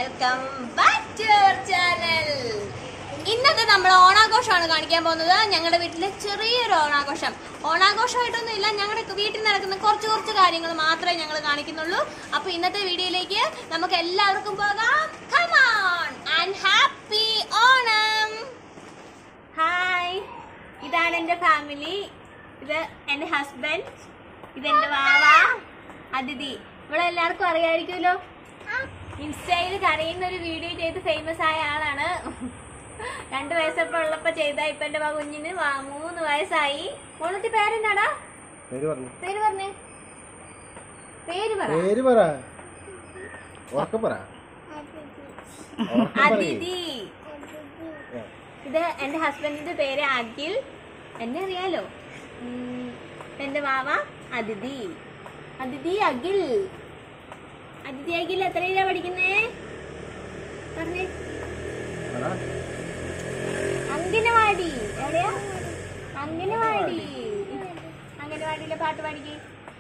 Welcome back to our channel ഇന്നത്തെ നമ്മൾ ഓണാഘോഷമാണ് കാണിക്കാൻ പോകുന്നത് ഞങ്ങളുടെ വീട്ടിലെ ചെറിയൊരു ഓണാഘോഷം ഓണാഘോഷമായിട്ടൊന്നും ഇല്ല ഞങ്ങളുടെ വീട്ടിൽ നടക്കുന്ന കുറച്ച് കുറച്ച് കാര്യങ്ങൾ മാത്രമേ ഞങ്ങൾ കാണിക്കുന്നുള്ളൂ അപ്പൊ ഇന്നത്തെ വീഡിയോയിലേക്ക് നമുക്ക് എല്ലാവർക്കും പോകാം come on and happy Onam hi ഇതാണ് എൻ്റെ ഫാമിലി ഇത് എൻ്റെ ഹസ്ബൻഡ് ഇതെന്റെ വാവ അതിഥി ഇവിടെ എല്ലാവർക്കും അറിയാമായിരിക്കുമല്ലോ ഇൻസ്റ്റയിൽ കരയുന്ന ഒരു വീഡിയോ ചെയ്ത് ഫേമസ് ആയ ആളാണ് രണ്ട് വയസ്സൊക്കെ ഉള്ളപ്പോ ചെയ്ത ഇപ്പൊ എന്റെ വാ കുഞ്ഞിന് വാ- മൂന്ന് വയസ്സായി മോളത്തെ പേരെന്നാടാ പേര് പറഞ്ഞു പേര് പറഞ്ഞേ പേര് പറ പേര് പറ ഉറക്കെ പറ ഉറക്കെ പറയ്. അതിഥി ആ. ഇത് എന്റെ ഹസ്ബൻഡിന്റെ പേര് അഖിൽ എന്നെ അറിയാലോ ഉം, എന്റെ മാമ അതിഥി അതിഥി അഖിൽ അതിഥി അഖിൽ എത്രയിലാ പഠിക്കുന്നേ പറഞ്ഞേ പറ. അംഗനവാടി എവിടെയാ അംഗനവാടി അംഗനവാടിയിലെ പാട്ട് പാടിക്കേ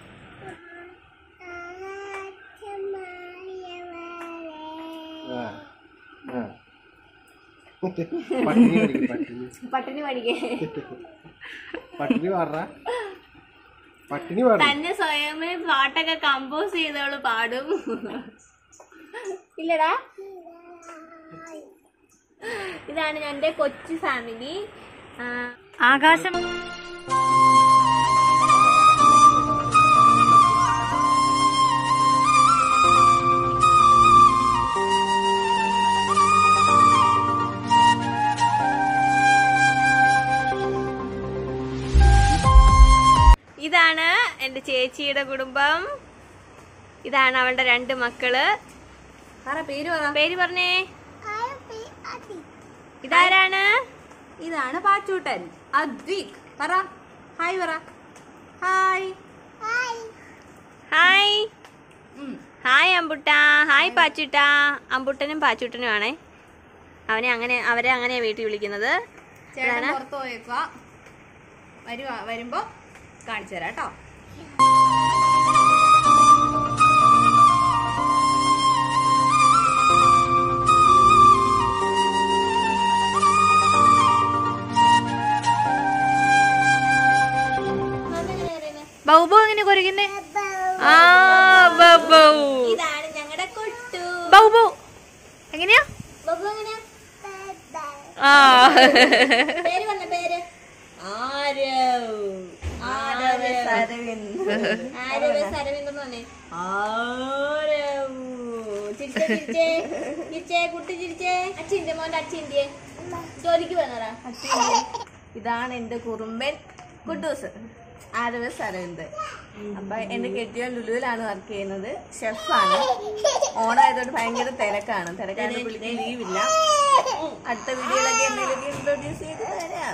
ആ. ആ. പട്ടിണി പഠിക്കും പട്ടിണി പട്ടിണി പാടിക്കേ പട്ടിണി പാട പട്ടിണി പാടും തന്നെ സ്വയമേ പാട്ടൊക്കെ കമ്പോസ് ചെയ്തവള് പാടും ഇല്ലടാ ഇതാണ് എന്റെ കൊച്ചു ഫാമിലി ആകാശം ഇതാണ് എന്റെ ചേച്ചിയുടെ കുടുംബം ഇതാണ് അവളുടെ രണ്ട് മക്കള് പറ പേര് പറ പേര് പറഞ്ഞേ ഇതാരാണ് ഇതാണ് പാച്ചൂട്ടൻ അദ്വിക് പറ ഹായ് പറ ഹായ് ഹായ് ഉം. ഹായ് അമ്പുട്ട ഹായ് പാച്ചുട്ട അമ്പുട്ടനും പാച്ചുട്ടനും ആണേ അവനെ അങ്ങനെ അവരെ അങ്ങനെയാ വീട്ടിൽ വിളിക്കുന്നത് ചേട്ടൻ ഇതാണ് പുറത്ത് പോയേക്കുക വരുവാ വരുമ്പോ കാണിച്ചു തരാം കേട്ടോ ബൗബോ എങ്ങനെ കുരയ്ക്കുന്നേ ആ ബൗബോ ഇതാണ് ഞങ്ങളുടെ കൊട്ടു ബൗബോ എങ്ങനെയാ ബബ്ബു എങ്ങനെയാ ആ പേര് പറഞ്ഞ പേര് ആരവ് ആരവ് ആരവ് സരവിന്ദ് പറഞ്ഞേ ആരവ് ചിരിച്ചേ ചിരിച്ചേ ചിരിച്ചേ കുട്ടി ചിരിച്ചേ അച്ഛൻ്റെ മോന്റെ അച്ഛൻ്റെ ജോലിക്ക് വന്നടാ ഇതാണ് എന്റെ കുറുമ്പൻ കുട്ടൂസ് ആരവസ് അരവിന്ദ് അപ്പൊ എന്റെ കെട്ടിയോൻ ലുലുവിലാണ് വർക്ക് ചെയ്യുന്നത് ഷെഫാണ് ഓണായതുകൊണ്ട് ഭയങ്കര തിരക്കാണ് തിരക്കാണ്ട് പുള്ളിക്ക് ലീവില്ല അടുത്ത വീഡിയോയിലൊക്കെ എന്തെങ്കിലും ഇൻട്രൊഡ്യൂസ് ചെയ്ത് തരാം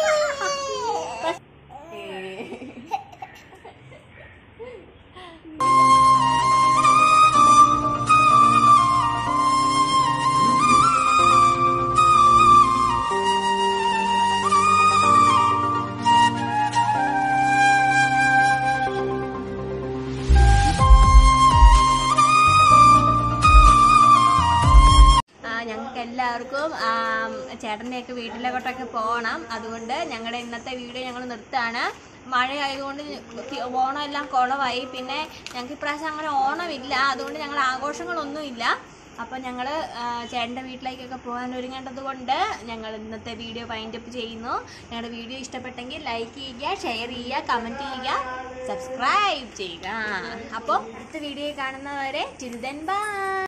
ഞങ്ങൾക്ക് എല്ലാവർക്കും ആം, ചേട്ടൻ്റെയൊക്കെ വീട്ടിലോട്ടൊക്കെ പോകണം അതുകൊണ്ട് ഞങ്ങളുടെ ഇന്നത്തെ വീഡിയോ ഞങ്ങൾ നിർത്താണ് മഴ ആയതുകൊണ്ട് തി- ഓണം എല്ലാം കുളമായി പിന്നെ ഞങ്ങൾക്ക് ഇപ്രാവശ്യം അങ്ങനെ ഓണമില്ല അതുകൊണ്ട് ഞങ്ങൾ ആഘോഷങ്ങളൊന്നുമില്ല അപ്പോൾ ഞങ്ങൾ ചേട്ടൻ്റെ വീട്ടിലേക്കൊക്കെ പോകാൻ ഒരുങ്ങേണ്ടത് കൊണ്ട് ഞങ്ങൾ ഇന്നത്തെ വീഡിയോ വൈൻഡപ്പ് ചെയ്യുന്നു ഞങ്ങളുടെ വീഡിയോ ഇഷ്ടപ്പെട്ടെങ്കിൽ ലൈക്ക് ചെയ്യുക ഷെയർ ചെയ്യുക കമൻറ്റ് ചെയ്യുക സബ്സ്ക്രൈബ് ചെയ്യുക അപ്പോൾ അടുത്ത വീഡിയോ കാണുന്നവരെ ചിൽഡൻ ബൈ